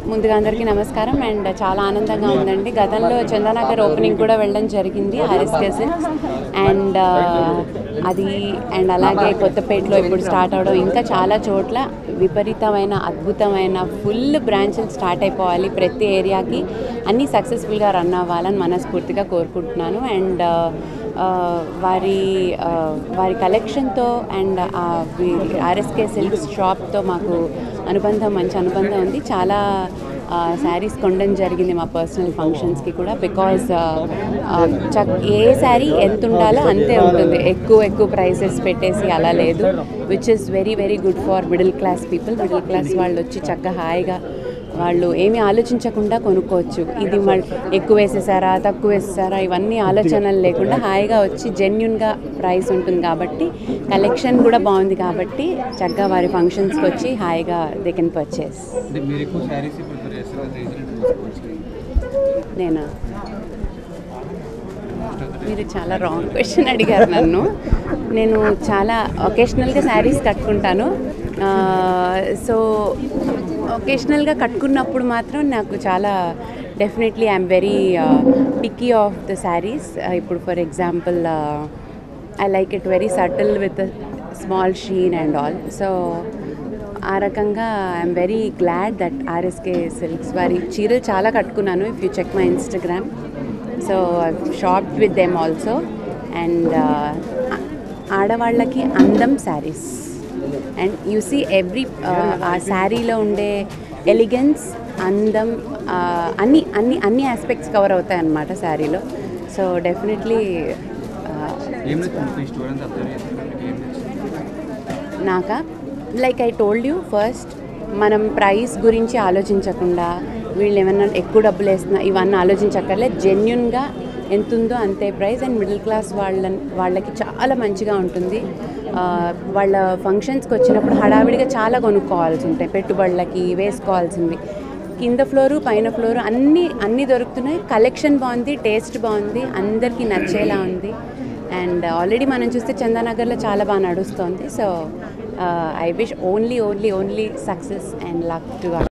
ముందుగా అందరికీ నమస్కారం అండ్ చాలా ఆనందంగా ఉందండి గతంలో చందానగర్ ఓపెనింగ్ కూడా వెళ్ళడం జరిగింది హారిస్ కజిన్స్ అండ్ అది అండ్ అలాగే కొత్తపేటలో ఇప్పుడు స్టార్ట్ అవడం ఇంకా చాలా చోట్ల విపరీతమైన అద్భుతమైన ఫుల్ బ్రాంచెలు స్టార్ట్ అయిపోవాలి ప్రతి ఏరియాకి అన్నీ సక్సెస్ఫుల్గా రన్ అవ్వాలని మనస్ఫూర్తిగా కోరుకుంటున్నాను అండ్ వారి ఆ, వారి కలెక్షన్తో అండ్ ఆర్ఎస్కే సిల్క్స్ షాప్తో మాకు అనుబంధం మంచి అనుబంధం ఉంది చాలా శారీస్ కొనడం జరిగింది మా పర్సనల్ ఫంక్షన్స్కి కూడా బికాజ్ చక్ ఏ శారీ ఎంత ఉండాలో అంతే ఉంటుంది ఎక్కువ ఎక్కువ ప్రైసెస్ పెట్టేసి అలా లేదు which is very very good for middle class people middle class వాళ్ళు వచ్చి చక్కగా హాయిగా వాళ్ళు ఏమీ ఆలోచించకుండా కొనుక్కోవచ్చు ఇది మళ్ళీ ఎక్కువ వేసేసారా తక్కువ వేసేసారా ఇవన్నీ ఆలోచనలు లేకుండా హాయిగా వచ్చి జెన్యున్గా ప్రైస్ ఉంటుంది కాబట్టి కలెక్షన్ కూడా బాగుంది కాబట్టి చక్కగా వారి ఫంక్షన్స్కి వచ్చి హాయిగా దే కెన్ పర్చేస్ అంటే మీరు ఎక్కువ శారీస్ ప్రిఫర్ చేస్తారు రీజనల్ నేను మీరు చాలా రాంగ్ క్వశ్చన్ అడిగారు నన్ను నేను చాలా ఒకేషనల్గా శారీస్ కట్టుకుంటాను సో ఒకేషనల్గా కట్టుకున్నప్పుడు మాత్రం నాకు చాలా definitely I'm very picky of the saris ఇప్పుడు for example I like it very subtle with small sheen and all so ఆ రకంగా I'm very glad that RSK silks వారి చీరలు చాలా కట్టుకున్నాను if you check my Instagram so shop with them also and ఆడవాళ్ళకి అందం saris and you see every ఆ శారీలో ఉండే ఎలిగెన్స్ అందం ఆ, అన్ని అన్ని అన్ని ఆస్పెక్ట్స్ కవర్ అవుతాయి అన్నమాట శారీలో సో డెఫినెట్లీ ఏం నచ్చింది ఈ స్టూడెంట్స్ అబ్జర్వ్ చేస్తారు మీకు ఏం నచ్చింది నాకా like I told you first మనం ప్రైస్ గురించి ఆలోచించకుండా వీళ్ళు ఏమన్నా ఎక్కువ డబ్బులు వేస్తున్నా ఇవన్నీ ఆలోచించక్కర్లే జెన్యున్గా ఎంత ఉందో అంతే ప్రైస్ అండ్ మిడిల్ క్లాస్ వాళ్ళ వాళ్ళకి చాలా మంచిగా ఉంటుంది ఆ, వాళ్ళ ఫంక్షన్స్కి వచ్చినప్పుడు హడావిడిగా చాలా కొనుక్కోవాల్సి ఉంటాయి పెట్టుబడులకి వేసుకోవాల్సింది కింద ఫ్లోరు పైన ఫ్లోరు అన్నీ అన్నీ దొరుకుతున్నాయి కలెక్షన్ బాగుంది టేస్ట్ బాగుంది అందరికీ నచ్చేలా ఉంది అండ్ ఆల్రెడీ మనం చూస్తే చందానగర్లో చాలా బాగా నడుస్తుంది so I wish only only only success and luck to